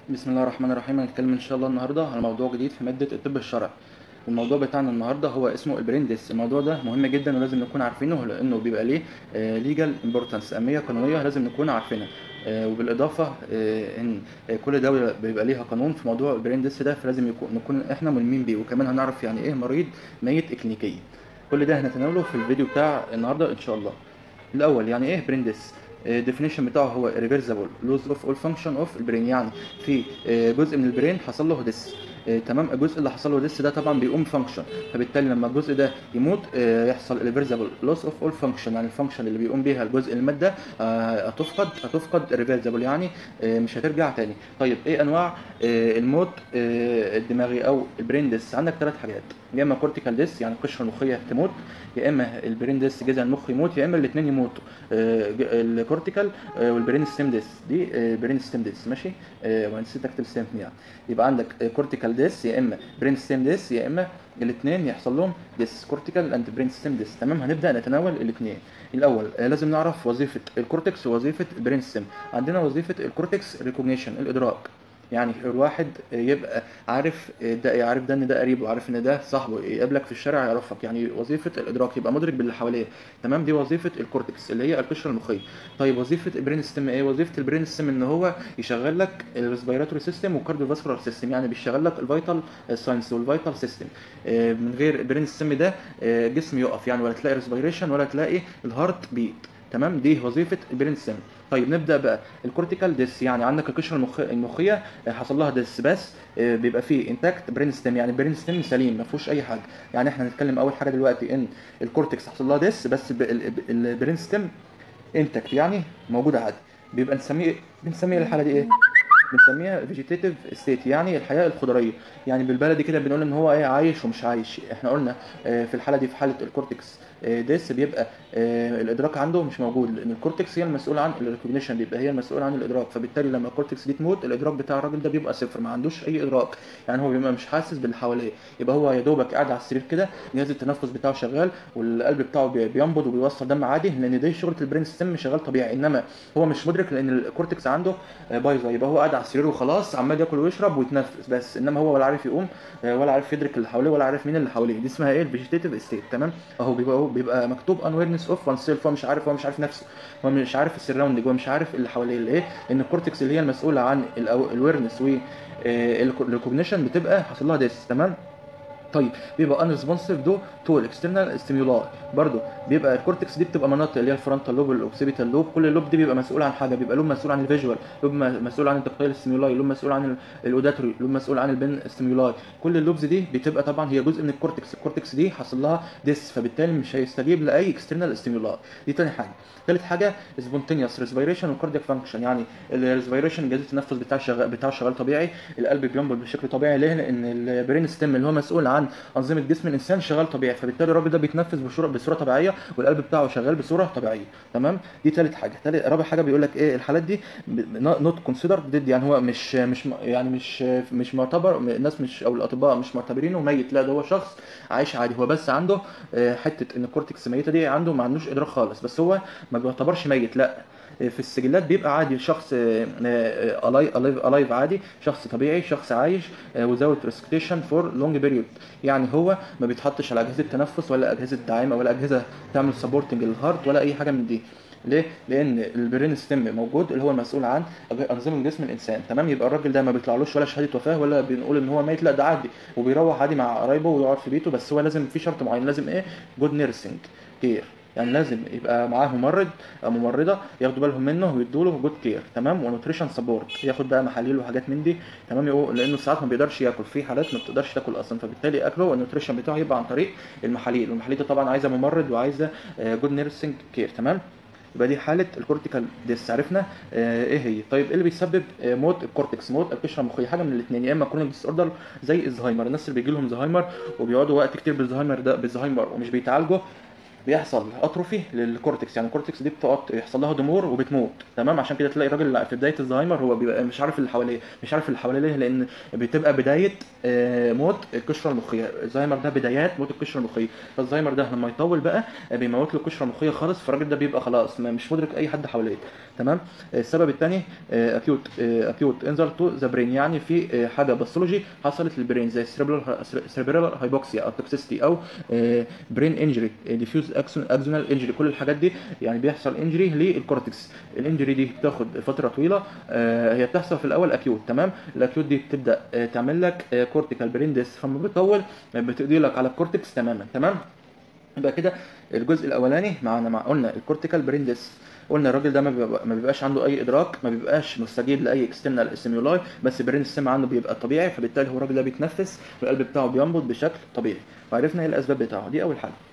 بسم الله الرحمن الرحيم هنتكلم ان شاء الله النهارده على موضوع جديد في ماده الطب الشرعي الموضوع بتاعنا النهارده هو اسمه البريندس الموضوع ده مهم جدا ولازم نكون عارفينه لانه بيبقى ليه ليجال امبورتانس اهميه قانونيه لازم نكون عارفينها آه، وبالاضافه آه، ان آه، كل دوله بيبقى ليها قانون في موضوع البريندس ده فلازم يكون نكون احنا ملمين بيه وكمان هنعرف يعني ايه مريض ميت اكلينيكيا كل ده هنتناوله في الفيديو بتاع النهارده ان شاء الله الاول يعني ايه بريندس الديفينيشن بتاعه هو irreversible loss of all function of البرين يعني في آه، جزء من البرين حصل له ديس آه، تمام الجزء اللي حصل له ديس ده طبعا بيقوم فانكشن فبالتالي لما الجزء ده يموت آه، يحصل irreversible loss of all function يعني الفانكشن اللي بيقوم بيها الجزء الماده آه، هتفقد هتفقد irreversible يعني آه، مش هترجع تاني طيب ايه انواع آه، الموت آه، الدماغي او البرين ديس عندك ثلاث حاجات يا اما كورتيكال ديس يعني القشره المخيه تموت يا اما البرين ديس جذع المخ يموت يا اما الاثنين يموتوا آه، ج- الكورتيكال آه، والبرين ستيم ديس دي آه، برين ستيم ديس ماشي آه، ونسيت اكتب ستيم يعني يبقى عندك آه، كورتيكال ديس يا اما برين ستيم ديس يا اما الاثنين يحصل لهم ديس كورتيكال اند برين ستيم ديس تمام هنبدا نتناول الاثنين الاول آه، لازم نعرف وظيفه الكورتكس ووظيفه البرين ستيم عندنا وظيفه الكورتكس ريكوجنيشن الادراك يعني الواحد يبقى عارف ده يعرف ده ان ده قريبه عارف ان ده صاحبه يقابلك في الشارع يعرفك يعني وظيفه الادراك يبقى مدرك باللي حواليه تمام دي وظيفه الكورتكس اللي هي القشره المخيه طيب وظيفه البرين ستيم ايه وظيفه البرين ستيم ان هو يشغل لك الريسبيراتوري سيستم والكارديو فاسكولار سيستم يعني بيشغل لك الفيتال ساينس والفيتال سيستم من غير البرين ستيم ده آه، جسم يقف يعني ولا تلاقي ريسبيريشن ولا تلاقي الهارت بيت تمام دي وظيفه البرين ستيم طيب نبدا بقى الكورتيكال ديس يعني عندك القشره المخ... المخيه آه، حصل لها ديس بس آه، بيبقى فيه انتاكت برين ستيم يعني برين ستيم سليم ما فيهوش اي حاجه يعني احنا هنتكلم اول حاجه دلوقتي ان الكورتكس حصل لها ديس بس ب- ال- ال- البرين ستيم انتاكت يعني موجوده عادي بيبقى نسميه بنسميه الحاله دي ايه بنسميها فيجيتيف ستيت يعني الحياه الخضريه يعني بالبلدي كده بنقول ان هو ايه عايش ومش عايش احنا قلنا آه، في الحاله دي في حاله الكورتكس آه، ديس بيبقى آه، الادراك عنده مش موجود لان الكورتكس هي المسؤوله عن الريكوجنيشن بيبقى هي المسؤوله عن الادراك فبالتالي لما الكورتكس دي تموت الادراك بتاع الراجل ده بيبقى صفر ما عندوش اي ادراك يعني هو بيبقى مش حاسس باللي حواليه يبقى هو يا دوبك قاعد على السرير كده جهاز التنفس بتاعه شغال والقلب بتاعه بي- بينبض وبيوصل دم عادي لان دي شغله البرين ستيم شغال طبيعي انما هو مش مدرك لان الكورتكس عنده آه، بايظه يبقى هو قاعد على السرير وخلاص عمال ياكل ويشرب ويتنفس بس انما هو ولا عارف يقوم آه، ولا عارف يدرك اللي حواليه ولا عارف مين اللي حواليه دي اسمها ايه الفيجيتيف ستيت تمام اهو بيبقى هو بيبقى مكتوب انويرنس اوف وان سيلف هو مش عارف هو مش عارف نفسه هو مش عارف السراوندنج هو مش عارف اللي حواليه ليه لان الكورتكس اللي هي المسؤوله عن الويرنس والريكوجنيشن بتبقى حصل لها ديس تمام طيب بيبقى ان ريسبونسيف دو تو الاكسترنال ستيمولاي برضو بيبقى الكورتكس دي بتبقى مناطق اللي هي الفرونتال لوب والاوكسيبيتال لوب كل لوب دي بيبقى مسؤول عن حاجه بيبقى لوب مسؤول عن الفيجوال لوب م- مسؤول عن التكتايل ستيمولاي لوب مسؤول عن ال- الاوداتوري لوب مسؤول عن البين ستيمولاي كل اللوبز دي بتبقى طبعا هي جزء من الكورتكس الكورتكس دي حصل لها ديس فبالتالي مش هيستجيب لاي اكسترنال ستيمولاي دي تاني حاجه ثالث حاجه سبونتينيوس ريسبيريشن وكاردياك فانكشن يعني الريسبيريشن جهاز التنفس بتاع شغال بتاعه شغال طبيعي القلب بينبض بشكل طبيعي ليه لان البرين ستيم اللي هو مسؤول عن انظمه جسم الانسان شغال طبيعي فبالتالي الراجل ده بيتنفس بصوره بصوره طبيعيه والقلب بتاعه شغال بصوره طبيعيه تمام دي ثالث حاجه ثالث رابع حاجه بيقول لك ايه الحالات دي نوت كونسيدر ديد يعني هو مش مش م- يعني مش مش معتبر الناس مش او الاطباء مش معتبرينه ميت لا ده هو شخص عايش عادي هو بس عنده آه، حته ان الكورتكس ميته دي عنده ما عندوش ادراك خالص بس هو ما بيعتبرش ميت لا في السجلات بيبقى عادي شخص الايف عادي شخص طبيعي شخص عايش without restriction فور لونج بيريود يعني هو ما بيتحطش على اجهزه تنفس ولا اجهزه دعامه ولا اجهزه تعمل سبورتنج للهارت ولا اي حاجه من دي ليه؟ لان البرين ستيم موجود اللي هو المسؤول عن أج- انظمه جسم الانسان تمام يبقى الراجل ده ما بيطلعلوش ولا شهاده وفاه ولا بنقول ان هو ميت لا ده عادي وبيروح عادي مع قرايبه ويقعد في بيته بس هو لازم في شرط معين لازم ايه جود نيرسينج كير يعني لازم يبقى معاه ممرض او ممرضه ياخدوا بالهم منه ويدوا له جود كير تمام ونوتريشن سبورت ياخد بقى محاليل وحاجات من دي تمام يقول- لانه ساعات ما بيقدرش ياكل في حالات ما بتقدرش تاكل اصلا فبالتالي اكله النوتريشن بتاعه يبقى عن طريق المحاليل والمحاليل دي طبعا عايزه ممرض وعايزه جود نيرسينج كير تمام يبقى دي حاله الكورتيكال ديس عرفنا آه ايه هي طيب ايه اللي بيسبب آه موت الكورتكس موت القشره المخيه حاجه من الاثنين يا اما كرونيك ديس اوردر زي الزهايمر الناس اللي بيجي لهم زهايمر وبيقعدوا وقت كتير بالزهايمر ده بالزهايمر ومش بيتعالجوا بيحصل اتروفي للكورتكس يعني الكورتكس دي بتقعد يحصل لها ضمور وبتموت تمام عشان كده تلاقي الراجل في بدايه الزهايمر هو بيبقى مش عارف اللي حواليه مش عارف اللي حواليه ليه لان بتبقى بدايه آه، موت القشره المخيه الزهايمر ده بدايات موت القشره المخيه فالزهايمر ده لما يطول بقى آه، بيموت له القشره المخيه خالص فالراجل ده بيبقى خلاص ما- مش مدرك اي حد حواليه تمام السبب الثاني اكيوت اكيوت انزر تو ذا برين يعني في آه، حاجه باثولوجي حصلت للبرين زي سيربرال هايبوكسيا او توكسيستي او برين انجري ديفيوز اكزونال انجري كل الحاجات دي يعني بيحصل انجري للكورتكس الانجري دي بتاخد فتره طويله آه، هي بتحصل في الاول اكيوت تمام الاكيوت دي بتبدا آه، تعمل لك كورتيكال برين ديس فلما بتطول بتقضي لك على الكورتكس تماما تمام يبقى كده الجزء الاولاني معانا مع قلنا الكورتيكال برين ديس قلنا الراجل ده ما بيبقى ما بيبقاش عنده اي ادراك ما بيبقاش مستجيب لاي اكسترنال ستيمولاي بس برين السم عنده بيبقى طبيعي فبالتالي هو الراجل ده بيتنفس والقلب بتاعه بينبض بشكل طبيعي وعرفنا ايه الاسباب بتاعه دي اول حاجه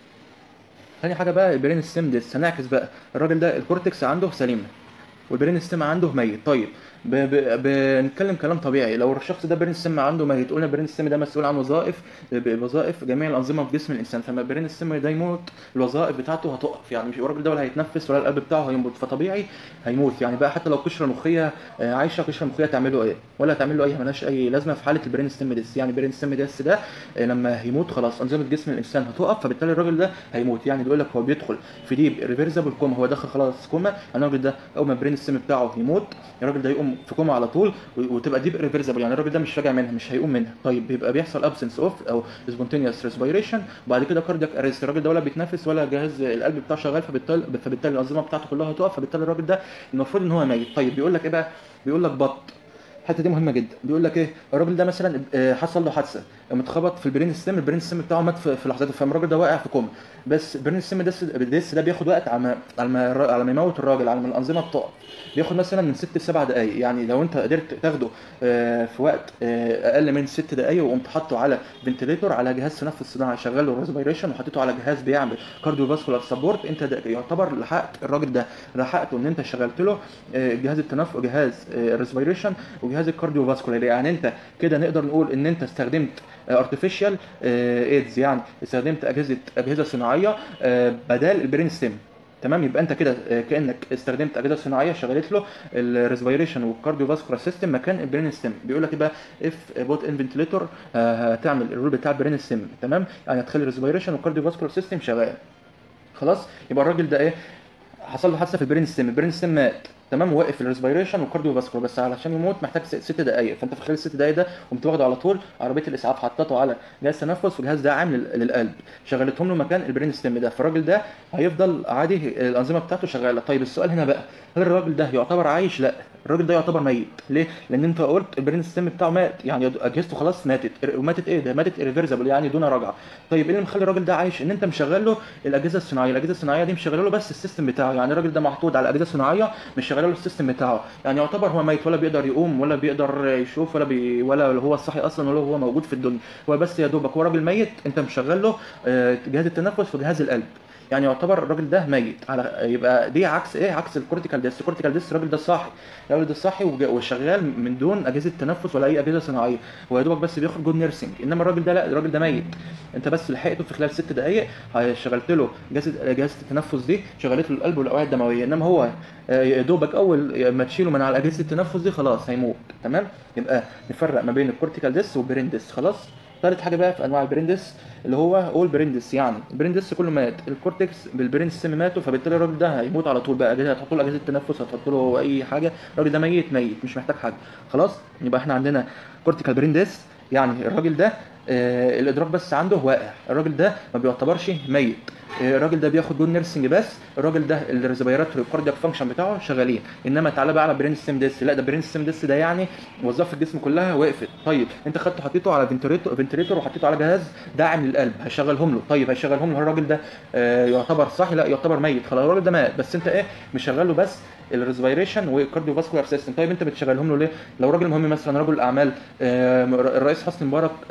تاني حاجه بقى البرين ستيم ديس هنعكس بقى الراجل ده الكورتكس عنده سليمه والبرين ستيم عنده ميت طيب ب- ب- بنتكلم كلام طبيعي لو الشخص ده برين ستيم عنده ميت قلنا برين ستيم ده مسؤول عن وظائف ب- وظائف جميع الانظمه في جسم الانسان فلما برين ستيم ده يموت الوظائف بتاعته هتقف يعني مش الراجل ده ولا هيتنفس ولا القلب بتاعه هينبض فطبيعي هيموت يعني بقى حتى لو القشره المخيه آه، عايشه القشره المخيه تعمل له ايه ولا هتعمل له اي ملهاش اي لازمه في حاله البرين ستيم ديس يعني البرين ستيم ديس ده آه، لما هيموت خلاص انظمه جسم الانسان هتقف فبالتالي الراجل ده هيموت يعني بيقول لك هو بيدخل في ديب ريفرسبل كوما هو دخل خلاص كوما يعني الراجل ده اول ما البرين ستيم بتاعه يموت الراجل ده يقوم في كوما على طول و- وتبقى ديب ريفرسبل يعني الراجل ده مش راجع منها مش هيقوم منها طيب بيبقى بيحصل ابسنس اوف او سبونتينيوس ريسبيريشن وبعد كده كاردياك اريست الراجل ده ولا بيتنفس ولا جهاز القلب بتاعه شغال فبالتالي فبالتالي الانظمه بتاعته كلها هتقف فبالتالي الراجل ده المفروض ان هو ميت طيب بيقول لك ايه بقى بيقول لك بط الحته دي مهمه جدا بيقول لك ايه الراجل ده مثلا آه، حصل له حادثه متخبط في البرين ستيم البرين ستيم بتاعه مات في في لحظتها فالراجل ده واقع في كوما بس البرين ستيم ده ده بياخد وقت على ما على ما الر- على ما يموت الراجل على ما الانظمه بتقف بياخد مثلا من ست لسبع دقائق يعني لو انت قدرت تاخده آه، في وقت آه، اقل من ست دقائق وقمت حاطه على فنتليتور على جهاز تنفس صناعي شغال له ريسبيريشن وحطيته على جهاز بيعمل كارديو فاسكولار سبورت انت ده يعتبر لحقت الراجل ده لحقته ان انت شغلت له آه، جهاز التنفس جهاز الريسبيريشن وجهاز الكارديو فاسكولار يعني انت كده نقدر نقول ان انت استخدمت ارتفيشال ايدز يعني استخدمت اجهزه اجهزه صناعيه آه، بدل البرين ستيم تمام يبقى انت كده آه، كانك استخدمت اجهزه صناعيه شغلت له الريسبيريشن والكارديو فاسكولار سيستم مكان البرين ستيم بيقول لك يبقى اف بوت ان فنتليتور هتعمل الرول بتاع البرين ستيم تمام يعني هتخلي الريسبيريشن والكارديو فاسكولار سيستم شغال خلاص يبقى الراجل ده ايه حصل له حادثه في البرين ستيم البرين ستيم مات تمام وقف الريسبيريشن والكارديو فاسكولار بس علشان يموت محتاج ست ست دقائق فانت في خلال الست دقائق ده قمت واخده على طول عربيه الاسعاف حطته على جهاز تنفس والجهاز ده عامل لل- للقلب شغلتهم له مكان البرين ستيم ده فالراجل ده هيفضل عادي الانظمه بتاعته شغاله طيب السؤال هنا بقى هل الراجل ده يعتبر عايش لا الراجل ده يعتبر ميت ليه لان انت قلت البرين ستيم بتاعه مات يعني اجهزته خلاص ماتت وماتت ايه ده ماتت irreversible يعني دون رجعه طيب ايه اللي مخلي الراجل ده عايش ان انت مشغل له الاجهزه الصناعيه الاجهزه الصناعيه دي مشغله له بس السيستم بتاعه يعني الراجل ده محطوط على اجهزه صناعيه مش شغاله له السيستم بتاعه يعني يعتبر هو ميت ولا بيقدر يقوم ولا بيقدر يشوف ولا بي ولا هو صاحي اصلا ولا هو موجود في الدنيا هو بس يا دوبك هو راجل ميت انت مشغل له آه، جهاز التنفس وجهاز القلب يعني يعتبر الراجل ده ميت على يبقى دي عكس ايه عكس الكورتيكال ديس الكورتيكال ديس الراجل ده صاحي الراجل ده صاحي وج- وشغال من دون اجهزه تنفس ولا اي اجهزه صناعيه هو يا دوبك بس بياخد جود نيرسينج انما الراجل ده لا الراجل ده ميت انت بس لحقته في خلال ست دقائق شغلت له جهاز جهاز التنفس دي شغلت له القلب والاوعيه الدمويه انما هو آه، يا دوبك اول ما تشيله من على اجهزه التنفس دي خلاص هيموت تمام يبقى نفرق ما بين الكورتيكال ديس والبرين ديس خلاص ثالث حاجه بقى في انواع البريندس اللي هو اول بريندس يعني البريندس كله مات الكورتكس بالبرين ستيم ماتوا فبالتالي الراجل ده هيموت على طول بقى اجهزه هتحط له اجهزه تنفس هتحط له اي حاجه الراجل ده ميت ميت مش محتاج حاجه خلاص يبقى احنا عندنا كورتيكال بريندس يعني الراجل ده آه الادراك بس عنده واقع الراجل ده ما بيعتبرش ميت آه، الراجل ده بياخد جول نيرسنج بس الراجل ده الريزبيراتوري الكاردياك فانكشن بتاعه شغالين انما تعالى بقى على برين ستيم ديس لا ده برين ستيم ديس ده يعني وظائف الجسم كلها وقفت طيب انت خدته حطيته على فنتريتور فنتريتور وحطيته على جهاز داعم للقلب هيشغلهم له طيب هيشغلهم له الراجل ده آه يعتبر صاحي لا يعتبر ميت خلاص الراجل ده مات بس انت ايه مشغل له بس الريسبيريشن والكارديو فاسكولار سيستم طيب انت بتشغلهم له ليه لو راجل مهم مثلا رجل اعمال آه، الرئيس حسني مبارك قبل كده كان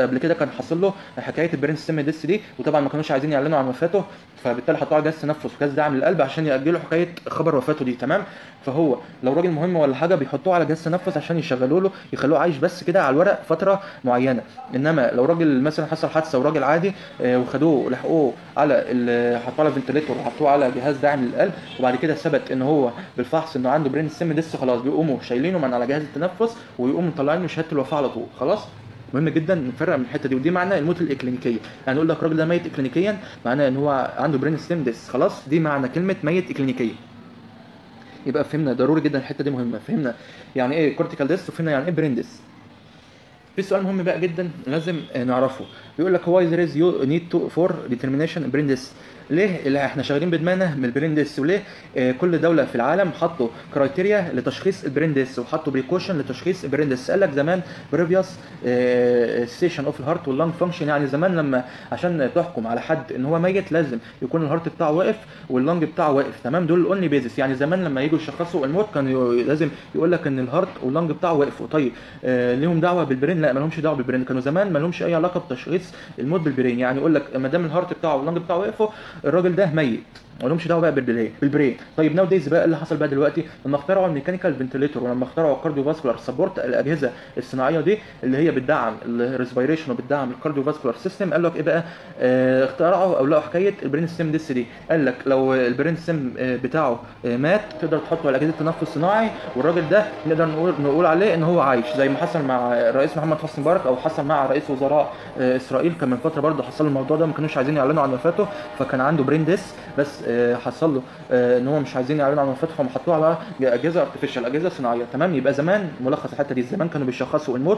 كان حاصل له حكايه البرين ستيم ديس دي وطبعا ما كانوش عايزين يعلنوا عن وفاته فبالتالي حطوه على جهاز تنفس وجهاز دعم للقلب عشان ياجلوا حكايه خبر وفاته دي تمام فهو لو راجل مهم ولا حاجه بيحطوه على جهاز تنفس عشان يشغلوا له يخلوه عايش بس كده على الورق فتره معينه انما لو راجل مثلا حصل حادثه وراجل عادي آه، وخدوه لحقوه على ال- حطوه على فنتليتور وحطوه على جهاز داعم للقلب وبعد كده ثبت ان هو بالفحص انه عنده برين ستيم ديس خلاص بيقوموا شايلينه من على جهاز التنفس ويقوموا مطلعين له شهاده الوفاه على طول خلاص مهم جدا نفرق من الحته دي ودي معنى الموت الاكلينيكيه يعني يقول لك الراجل ده ميت اكلينيكيا معناه ان هو عنده برين ستيم ديس خلاص دي معنى كلمه ميت اكلينيكيا يبقى فهمنا ضروري جدا الحته دي مهمه فهمنا يعني ايه كورتيكال ديس وفهمنا يعني ايه برين ديس في سؤال مهم بقى جدا لازم آه، نعرفه بيقول لك واي there is you need to for determination brain disk ليه اللي احنا شغالين بدماغنا من البرين ديس وليه آه، كل دوله في العالم حطوا كرايتيريا لتشخيص البرين ديس وحطوا بريكوشن لتشخيص البرين ديس قال لك زمان بريفيوس ستيشن اوف الهارت واللنج فانكشن يعني زمان لما عشان تحكم على حد ان هو ميت لازم يكون الهارت بتاعه واقف واللنج بتاعه واقف تمام دول الاونلي بيزس يعني زمان لما يجوا يشخصوا الموت كان ي- لازم يقول لك ان الهارت واللنج بتاعه واقفوا طيب آه ليهم دعوه بالبرين لا ما لهمش دعوه بالبرين كانوا زمان ما لهمش اي علاقه بتشخيص الموت بالبرين يعني يقول لك ما دام الهارت بتاعه واللنج بتاعه وقفوا الراجل ده ميت ما لهمش دعوه بقى بالبرين بالبرين طيب ناو دايز بقى اللي حصل بقى دلوقتي لما اخترعوا الميكانيكال فنتليتور ولما اخترعوا الكارديو فاسكولار سبورت الاجهزه الصناعيه دي اللي هي بتدعم الريسبيريشن وبتدعم الكارديو فاسكولار سيستم قال لك ايه بقى آه اخترعوا او لقوا حكايه البرين ستيم ديس دي قال لك لو البرين ستيم آه، بتاعه آه، مات تقدر تحطه على اجهزه تنفس صناعي والراجل ده نقدر نقول نقول عليه ان هو عايش زي ما حصل مع الرئيس محمد حسني مبارك او حصل مع رئيس وزراء آه، اسرائيل كان من فتره برضه حصل له الموضوع ده ما كانوش عايزين يعلنوا عن وفاته فكان عنده برين ديس بس آه، حصل له آه، ان هو مش عايزين يعلنوا عن وفاته فهم حطوه على اجهزه ارتفيشال اجهزه صناعيه تمام يبقى زمان ملخص الحته دي زمان كانوا بيشخصوا الموت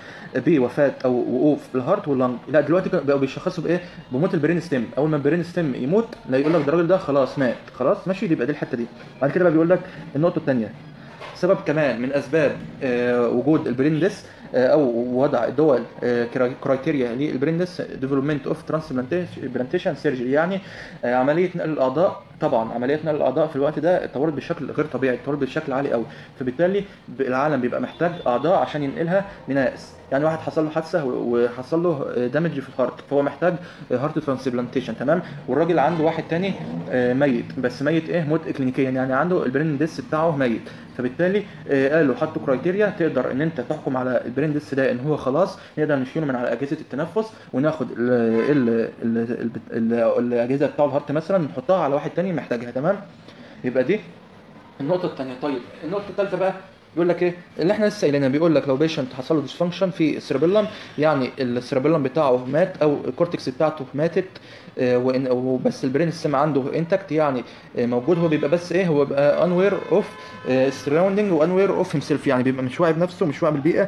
بوفاه او وقوف الهارت واللنج لا دلوقتي كانوا بقوا بيشخصوا بايه بموت البرين ستيم اول ما البرين ستيم يموت لا يقول لك ده الراجل ده خلاص مات خلاص ماشي يبقى دي الحته دي بعد كده بقى بيقول لك النقطه الثانيه سبب كمان من اسباب آه، وجود البرين ديس آه، او وضع الدول آه، كرا- كرايتيريا للبرين ديس ديفلوبمنت اوف ترانسبلانتيشن سيرجري يعني آه، عمليه نقل الاعضاء طبعا عمليه نقل الاعضاء في الوقت ده اتطورت بشكل غير طبيعي اتطورت بشكل عالي قوي فبالتالي ب- العالم بيبقى محتاج اعضاء عشان ينقلها لناس يعني واحد حصل له حادثه و- وحصل له دامج في الهارت فهو محتاج هارت ترانسبلانتيشن تمام والراجل عنده واحد تاني آه، ميت بس ميت ايه موت كلينيكيا يعني عنده البرين ديس بتاعه ميت فبالتالي آه، قالوا حطوا كرايتيريا تقدر ان انت تحكم على البرين ديس ده ان هو خلاص نقدر نشيله من على اجهزه التنفس وناخد ال ال ال ال الاجهزه بتاع الهارت مثلا نحطها على واحد تاني محتاجها تمام يبقى دي النقطه الثانيه طيب النقطه الثالثه بقى بيقول لك ايه اللي احنا لسه قايلينها بيقول لك لو بيشنت حصل له ديسفانكشن في السيربيلم يعني السيربيلم بتاعه مات او الكورتكس بتاعته ماتت آه، وإن وبس البرين ستيم عنده انتكت يعني آه، موجود هو بيبقى بس ايه هو بيبقى انوير اوف سراوندنج وانوير اوف هيمسيلف يعني بيبقى مش واعي بنفسه مش واعي بالبيئه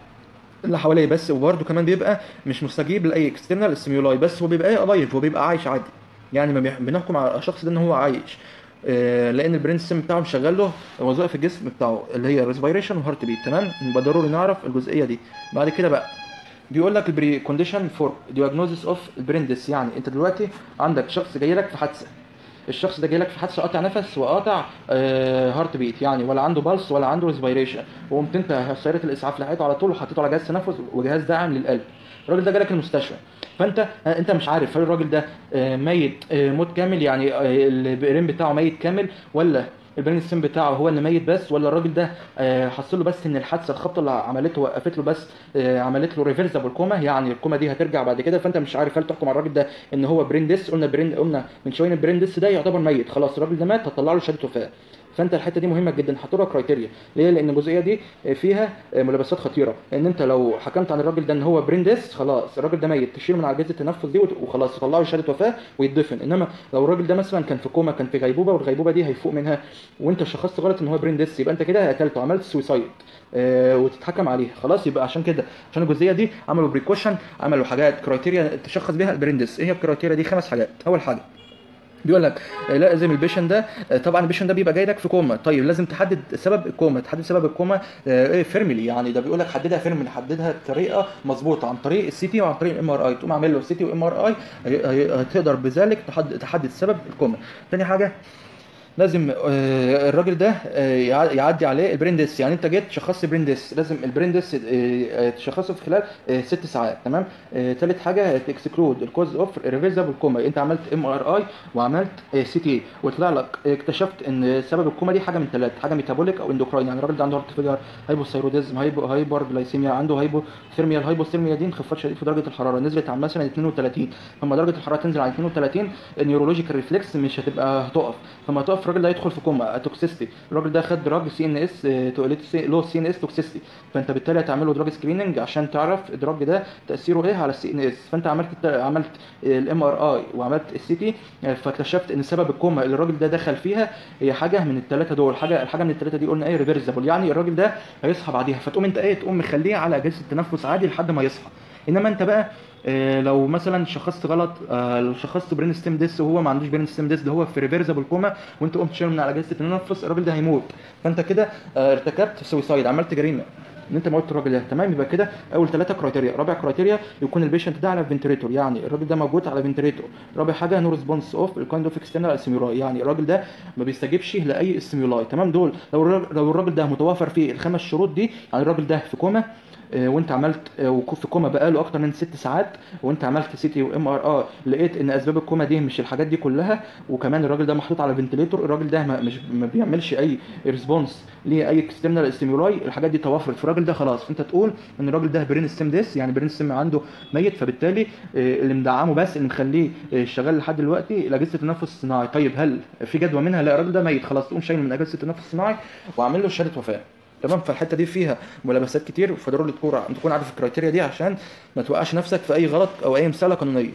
اللي حواليه بس وبرده كمان بيبقى مش مستجيب لاي اكسترنال ستيمولاي بس هو بيبقى ايه الايف هو بيبقى عايش عادي يعني ما بيح- بنحكم على الشخص ده ان هو عايش آه، لان البرين سيستم بتاعه مشغل له وظائف الجسم بتاعه اللي هي ريسبيريشن وهارت بيت تمام يبقى ضروري نعرف الجزئيه دي بعد كده بقى بيقول لك البري كونديشن فور دياجنوزيس اوف البرين ديس يعني انت دلوقتي عندك شخص جاي لك في حادثه الشخص ده جاي لك في حادثه قاطع نفس وقاطع آه هارت بيت يعني ولا عنده بالس ولا عنده ريسبيريشن وقمت انت سياره الاسعاف لحقته على طول وحطيته على جهاز تنفس وجهاز داعم للقلب الراجل ده جالك المستشفى فانت آه، انت مش عارف هل الراجل ده آه، ميت آه، موت كامل يعني آه، البرين بتاعه ميت كامل ولا البرين ستيم بتاعه هو اللي ميت بس ولا الراجل ده آه، حصل له بس ان الحادثه الخبطه اللي عملته وقفت له بس آه، عملت له ريفرسبل كوما يعني الكوما دي هترجع بعد كده فانت مش عارف هل تحكم على الراجل ده ان هو برين ديس قلنا برين قلنا من شويه إن البرين ديس ده يعتبر ميت خلاص الراجل ده مات هتطلع له شهاده وفاه فانت الحته دي مهمه جدا حط لها كرايتيريا ليه لان الجزئيه دي فيها ملابسات خطيره ان انت لو حكمت عن الراجل ده ان هو برين ديس خلاص الراجل ده ميت تشيله من على اجهزه التنفس دي وت- وخلاص تطلعه شهاده وفاه ويتدفن انما لو الراجل ده مثلا كان في كوما كان في غيبوبه والغيبوبه دي هيفوق منها وانت شخصت غلط ان هو برين ديس يبقى انت كده قتلته عملت سويسايد آه وتتحكم عليه خلاص يبقى عشان كده عشان الجزئيه دي عملوا بريكوشن عملوا حاجات كرايتيريا تشخص بيها البرين ديس ايه هي الكرايتيريا دي خمس حاجات اول حاجه بيقول لك آه، لازم البيشن ده آه، طبعا البيشن ده بيبقى جاي لك في كوما طيب لازم تحدد سبب الكوما تحدد سبب الكوما آه، ايه فيرملي يعني ده بيقول لك حددها فيرملي حددها بطريقه مظبوطه عن طريق السي تي وعن طريق الام ار اي تقوم عامل له سي تي وام ار اي هتقدر بذلك تحدد تحدد سبب الكوما تاني حاجه لازم آه، الراجل ده آه، يع- يعدي عليه البريندس يعني انت جيت شخصت بريندس لازم البريندس تشخصه في خلال آه، ست ساعات تمام آه، تالت حاجه تكسكلود الكوز اوف ريفيرسبل كوما انت عملت ام ار اي وعملت سي تي وطلع لك اكتشفت ان سبب الكوما دي حاجه من ثلاث حاجه ميتابوليك او اندوكراين يعني الراجل ده عنده هارت فيلر هايبوثايروديزم هايبو هايبر جلايسيميا عنده هايبوثيرميا الهايبوثيرميا دي انخفاض شديد في درجه الحراره نزلت عن مثلا 32 لما درجه الحراره تنزل عن 32 النيورولوجيكال ريفلكس مش هتبقى هتقف فما تقف الراجل ده يدخل في كوما توكسيستي الراجل ده خد دراج سي ان اس لو سي ان اس توكسيستي فانت بالتالي هتعمل له دراج سكريننج عشان تعرف الدراج ده تاثيره ايه على السي ان اس فانت عملت عملت الام ار اي وعملت السي تي فاكتشفت ان سبب الكوما اللي الراجل ده دخل فيها هي حاجه من الثلاثه دول حاجه الحاجه من الثلاثه دي قلنا ايه ريفرسبل يعني الراجل ده هيصحى بعديها فتقوم انت ايه تقوم مخليه على اجهزه التنفس عادي لحد ما يصحى انما انت بقى آه، لو مثلا شخصت غلط آه، لو شخصت برين ستيم ديس وهو ما عندوش برين ستيم ديس ده هو في ريفرسبل كوما وانت قمت شايله من على اجهزه التنفس الراجل ده هيموت فانت كده آه، ارتكبت سويسايد عملت جريمه ان انت موتت الراجل ده تمام يبقى كده اول ثلاثه كرايتيريا رابع كرايتيريا يكون البيشنت ده على فنتريتور يعني الراجل ده موجود على فنتريتور رابع حاجه نو ريسبونس اوف الكايند اوف اكسترنال ستيمولاي يعني الراجل ده ما بيستجيبش لاي ستيمولاي تمام دول لو الراجل- لو الراجل ده متوافر فيه الخمس شروط دي يعني الراجل ده في كوما آه، وانت عملت آه، وكو- في كوما بقاله اكتر من ست ساعات وانت عملت سي تي وام ار اه لقيت ان اسباب الكوما دي مش الحاجات دي كلها وكمان الراجل ده محطوط على فنتليتور الراجل ده ما مش ما بيعملش اي ريسبونس لاي اكسترنال ستيمولاي الحاجات دي توفرت في الراجل ده خلاص انت تقول ان الراجل ده برين ستيم ديس يعني برين ستيم عنده ميت فبالتالي آه، اللي مدعمه بس اللي مخليه آه، شغال لحد دلوقتي اجهزه التنفس الصناعي طيب هل في جدوى منها لا الراجل ده ميت خلاص تقوم شايله من اجهزه التنفس الصناعي وعامل له شهاده وفاه تمام فالحته دي فيها ملابسات كتير فضروري تكون تكون عارف الكرايتيريا دي عشان ما توقعش نفسك في اي غلط او اي مساله قانونيه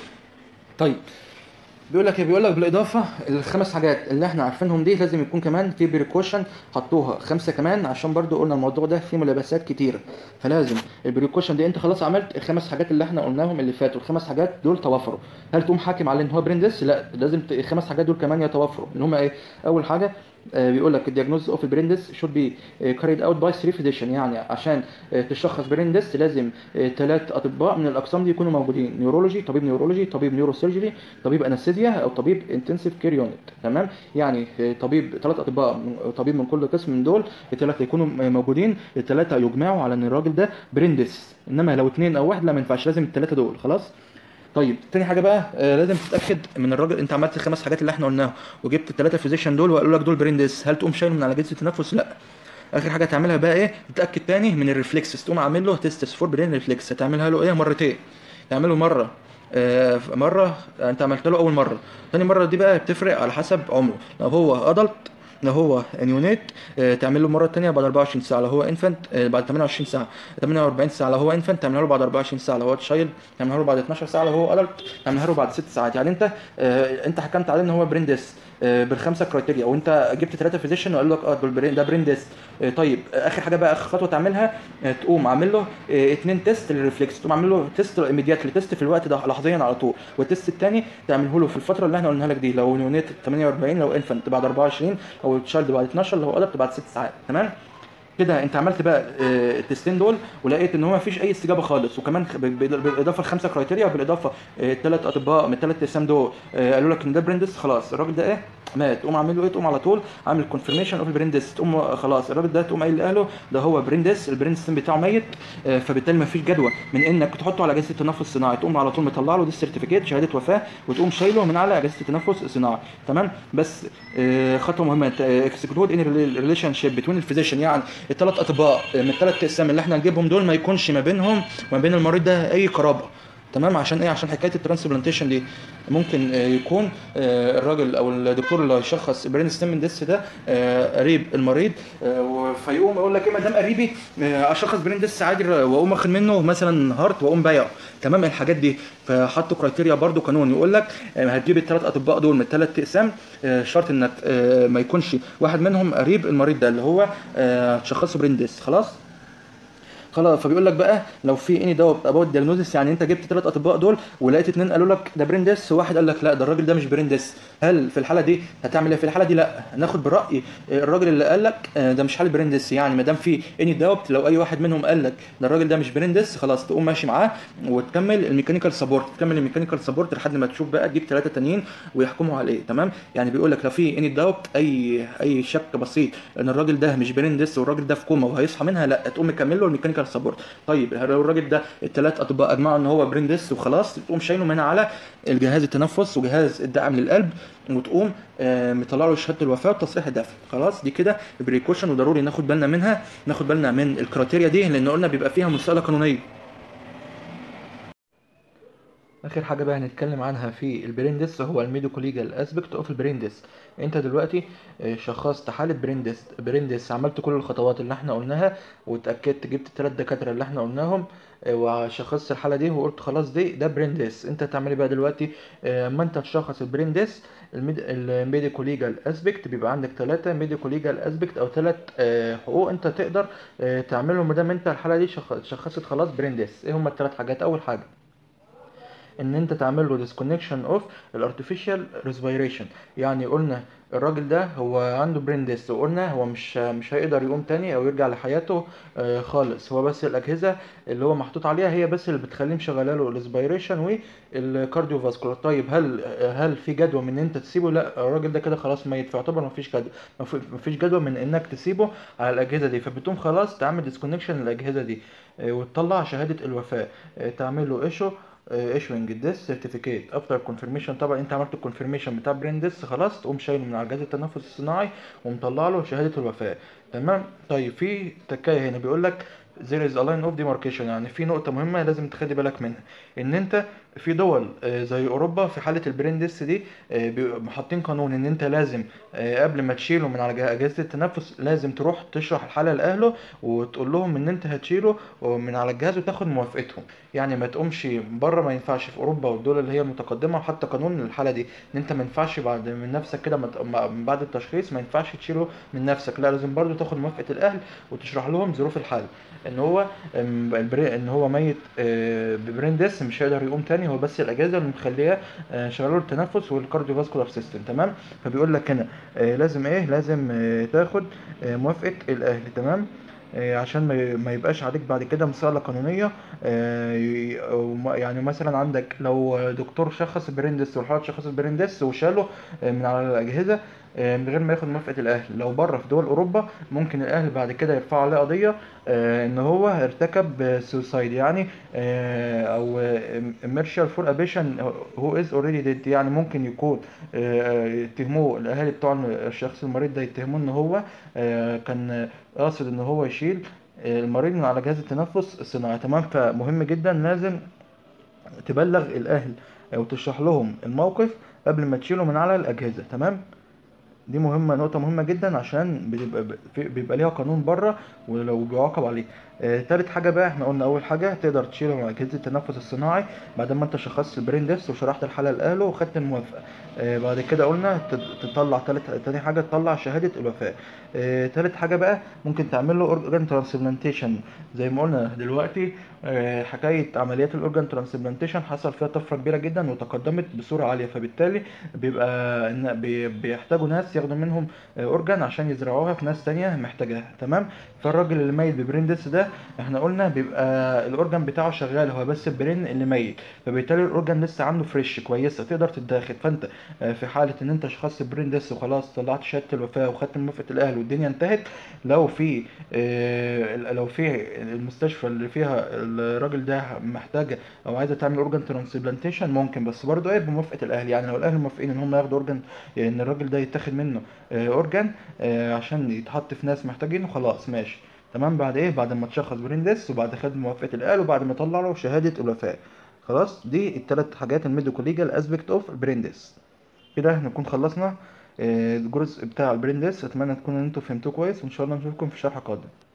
طيب بيقول لك بيقول لك بالاضافه الخمس حاجات اللي احنا عارفينهم دي لازم يكون كمان في بريكوشن حطوها خمسه كمان عشان برضو قلنا الموضوع ده فيه ملابسات كتير فلازم البريكوشن دي انت خلاص عملت الخمس حاجات اللي احنا قلناهم اللي فاتوا الخمس حاجات دول توفروا هل تقوم حاكم على ان هو بريندس لا لازم ت- الخمس حاجات دول كمان يتوفروا اللي هم ايه اول حاجه آه، بيقول لك الدياجنوز اوف البريندس شود بي كاريد اوت باي 3 فيزيشن يعني عشان آه، تشخص بريندس لازم ثلاث اطباء من الاقسام دي يكونوا موجودين نيورولوجي طبيب نيورولوجي طبيب نيوروسيرجري طبيب انستيزيا او طبيب انتنسيف كير يونت تمام يعني آه، طبيب ثلاث اطباء من- طبيب من كل قسم من دول الثلاثه يكونوا م- موجودين الثلاثه يجمعوا على ان الراجل ده بريندس انما لو اثنين او واحد لا ما ينفعش لازم الثلاثه دول خلاص طيب تاني حاجه بقى آه لازم تتاكد من الراجل انت عملت الخمس حاجات اللي احنا قلناهم وجبت الثلاثه فيزيشن دول وقالوا لك دول بريندس هل تقوم شايله من على جهاز التنفس لا اخر حاجه تعملها بقى ايه تتاكد تاني من الريفلكس تقوم عامل له تيست فور برين ريفلكس هتعملها له ايه مرتين تعمله مره آه مره انت عملت له اول مره تاني مره دي بقى بتفرق على حسب عمره لو هو ادلت لو هو نيونيت آه، تعمل له مره ثانيه بعد 24 ساعه لو هو انفنت بعد 28 ساعه 48 ساعه لو هو انفنت تعملها له بعد 24 ساعه لو هو تشايلد تعملها له بعد 12 ساعه لو هو ادلت تعملها له بعد 6 ساعات يعني انت آه، انت حكمت عليه ان هو بريندس آه، بالخمسه كرايتيريا وانت جبت ثلاثه فيزيشن وقال لك اه دول برين ده بريندس آه، طيب آه، اخر حاجه بقى اخر خطوه تعملها آه، تقوم عامل له آه، اتنين تيست للريفلكس تقوم عامل له تيست ايميدياتلي تيست في الوقت ده لحظيا على طول والتيست الثاني تعمله له في الفتره اللي احنا قلناها لك دي لو نيونيت 48 لو انفنت بعد 24 لو تشايلد بعد 12 لو ادلت بعد 6 ساعات تمام كده انت عملت بقى آه، التستين دول ولقيت ان هو مفيش اي استجابه خالص وكمان خ- ب- بالاضافه لخمسه كرايتيريا وبالاضافه الثلاث اطباء من الثلاث اقسام دول آه، قالوا لك ان ده بريندس خلاص الراجل ده ايه مات تقوم عامل له ايه تقوم على طول عامل كونفirmation اوف البريندس تقوم آه، خلاص الراجل ده تقوم قايل لاهله ده هو بريندس البريندس بتاعه ميت آه، فبالتالي مفيش جدوى من انك تحطه على اجهزه التنفس الصناعي تقوم على طول مطلع له دي السيرتيفيكيت شهاده وفاه وتقوم شايله من على اجهزه التنفس الصناعي تمام بس آه، خطوه مهمه اكسكلود ان ريليشن شيب بتوين الفيزيشن يعني الثلاث اطباء من الثلاث اقسام اللي احنا هنجيبهم دول ما يكونش ما بينهم وما بين المريض ده اي قرابه تمام عشان ايه عشان حكايه الترانسبلانتيشن دي ممكن آه، يكون آه، الراجل او الدكتور اللي هيشخص برين ستيم ديس ده آه، قريب المريض آه، فيقوم يقول لك ايه ما دام قريبي آه، اشخص برين ديس عادي واقوم واخد منه مثلا هارت واقوم بايعه تمام الحاجات دي فحطوا كرايتيريا برضو قانون يقول لك آه، هتجيب الثلاث اطباء دول من الثلاث اقسام آه، شرط انك آه، ما يكونش واحد منهم قريب المريض ده اللي هو آه، هتشخصه برين ديس خلاص خلاص فبيقول لك بقى لو في اني داوت اباوت دياجنوزس يعني انت جبت ثلاث اطباء دول ولقيت اتنين قالوا لك ده برين ديس وواحد قال لك لا ده الراجل ده مش برين ديس هل في الحاله دي هتعمل ايه في الحاله دي لا ناخد براي الراجل اللي قال لك آه، ده مش حاله برين ديس يعني ما دام في اني داوت لو اي واحد منهم قال لك ده الراجل ده مش برين ديس خلاص تقوم ماشي معاه وتكمل الميكانيكال سبورت تكمل الميكانيكال سبورت لحد ما تشوف بقى تجيب ثلاثه تانيين ويحكموا عليه تمام يعني بيقول لك لو في اني داوت اي اي شك بسيط ان الراجل ده مش برين ديس والراجل ده في كوما وهيصحى منها لا تقوم مكمل له الميكانيكال سبورت طيب لو الراجل ده الثلاث اطباء اجمعوا ان هو برين ديس وخلاص تقوم شايله من على الجهاز التنفس وجهاز الدعم للقلب وتقوم آه، مطلع له شهاده الوفاه وتصريح الدفن خلاص دي كده بريكوشن وضروري ناخد بالنا منها ناخد بالنا من الكراتيريا دي لان قلنا بيبقى فيها مساله قانونيه اخر حاجه بقى هنتكلم عنها في البريندس هو الميديكو ليجال اسبكت اوف البريندس انت دلوقتي آه، شخصت حاله بريندس بريندس عملت كل الخطوات اللي احنا قلناها واتاكدت جبت الثلاث دكاتره اللي احنا قلناهم آه، وشخصت الحاله دي وقلت خلاص دي ده بريندس انت هتعمل ايه بقى دلوقتي آه، اما انت تشخص البريندس الميديكو ليجال اسبكت بيبقى عندك ثلاثه ميديكو ليجال اسبكت او ثلاث حقوق انت تقدر آه، تعملهم ما دام انت الحاله دي شخ- شخصت خلاص بريندس ايه هم الثلاث حاجات اول حاجه ان انت تعمل له disconnection اوف الارتفيشال respiration يعني قلنا الراجل ده هو عنده برين ديست وقلنا هو مش مش هيقدر يقوم تاني او يرجع لحياته آه، خالص هو بس الاجهزه اللي هو محطوط عليها هي بس اللي بتخليه مشغله له الاسبيريشن والكارديو فاسكولار طيب هل هل في جدوى من ان انت تسيبه لا الراجل ده كده خلاص ميت فيعتبر مفيش جدوى مفيش جدوى من انك تسيبه على الاجهزه دي فبتقوم خلاص تعمل ديسكونكشن للاجهزه دي آه، وتطلع شهاده الوفاه آه، تعمل له ايشو ايشوينج ديس سيرتيفيكيت افتر كونفirmation طبعا انت عملت الكونفirmation بتاع برين ديس خلاص تقوم شايله من على جهاز التنفس الصناعي ومطلع له شهاده الوفاه تمام طيب في تكايه هنا بيقول لك there is a line of demarcation يعني في نقطة مهمة لازم تخلي بالك منها ان انت في دول آه، زي اوروبا في حالة البرين ديس دي آه، بيبقوا حاطين قانون ان انت لازم آه، قبل ما تشيله من على جه- اجهزة التنفس لازم تروح تشرح الحالة لاهله وتقول لهم ان انت هتشيله من على الجهاز وتاخد موافقتهم يعني ما تقومش بره ما ينفعش في اوروبا والدول اللي هي المتقدمه وحتى قانون الحاله دي ان انت ما ينفعش بعد من نفسك كده ما ت- ما- من بعد التشخيص ما ينفعش تشيله من نفسك لا لازم برضو تاخد موافقه الاهل وتشرح لهم ظروف الحاله ان هو أم، البري- ان هو ميت آه، ببرين ديس مش هيقدر يقوم تاني هو بس الاجازه اللي مخليه آه، شغاله له التنفس والكارديو فاسكولار سيستم تمام فبيقول لك هنا آه، لازم ايه لازم آه، تاخد آه، موافقه الاهل تمام آه، عشان ما ي- ما يبقاش عليك بعد كده مسألة قانونية آه، ي- أو ما- يعني مثلا عندك لو دكتور شخص بريندس والحالة شخصت بريندس وشاله آه، من على الأجهزة آه، من غير ما ياخد موافقة الأهل لو بره في دول أوروبا ممكن الأهل بعد كده يرفعوا عليه قضية آه، إن هو ارتكب سوسايد يعني آه، أو immersion for a patient who is already dead يعني ممكن يكون آه، يتهموه الأهالي بتوع الشخص المريض ده يتهموه إن هو آه، كان قاصد ان هو يشيل المريض من على جهاز التنفس الصناعي تمام فمهم جدا لازم تبلغ الاهل او تشرح لهم الموقف قبل ما تشيله من على الاجهزه تمام دي مهمة نقطة مهمة جدا عشان بيبقى في- بيبقى ليها قانون بره ولو بيعاقب عليه آه تالت حاجة بقى احنا قلنا أول حاجة تقدر تشيله من أجهزة التنفس الصناعي بعد ما انت شخصت البرين ديس وشرحت الحالة لأهله وخدت الموافقة آه بعد كده قلنا تت- تطلع تالت تاني حاجة تطلع شهادة الوفاة آه تالت حاجة بقى ممكن تعمل له اورجان ترانسبلانتيشن زي ما قلنا دلوقتي آه حكاية عمليات الاورجان ترانسبلانتيشن حصل فيها طفرة كبيرة جدا وتقدمت بصورة عالية فبالتالي بيبقى إن بي- بيحتاجوا ناس ياخدوا منهم اورجان عشان يزرعوها في ناس تانية محتاجاها تمام فالراجل اللي ميت ببريندس ده احنا قلنا بيبقى الاورجان بتاعه شغال هو بس البرين اللي ميت فبالتالي الاورجان لسه عنده فريش كويسه تقدر تتاخد فانت آه، في حاله ان انت شخصت بريندس وخلاص طلعت شهاده الوفاه وخدت موافقه الاهل والدنيا انتهت لو في آه، لو في المستشفى اللي فيها الراجل ده محتاجه او عايزه تعمل اورجان ترانسبلانتيشن ممكن بس برضه ايه بموافقه الاهل يعني لو الاهل موافقين ان هم ياخدوا اورجان ان الراجل ده يتاخد منه آه، اورجان آه، عشان يتحط في ناس محتاجينه خلاص ماشي تمام بعد ايه بعد ما تشخص بريندس وبعد خد موافقه الاهل وبعد ما طلع له شهاده الوفاه خلاص دي الثلاث حاجات الميديكو ليجال اسبكت اوف بريندس كده نكون خلصنا آه، الجزء بتاع البريندس اتمنى تكونوا انتوا فهمتوه كويس وان شاء الله نشوفكم في شرح قادم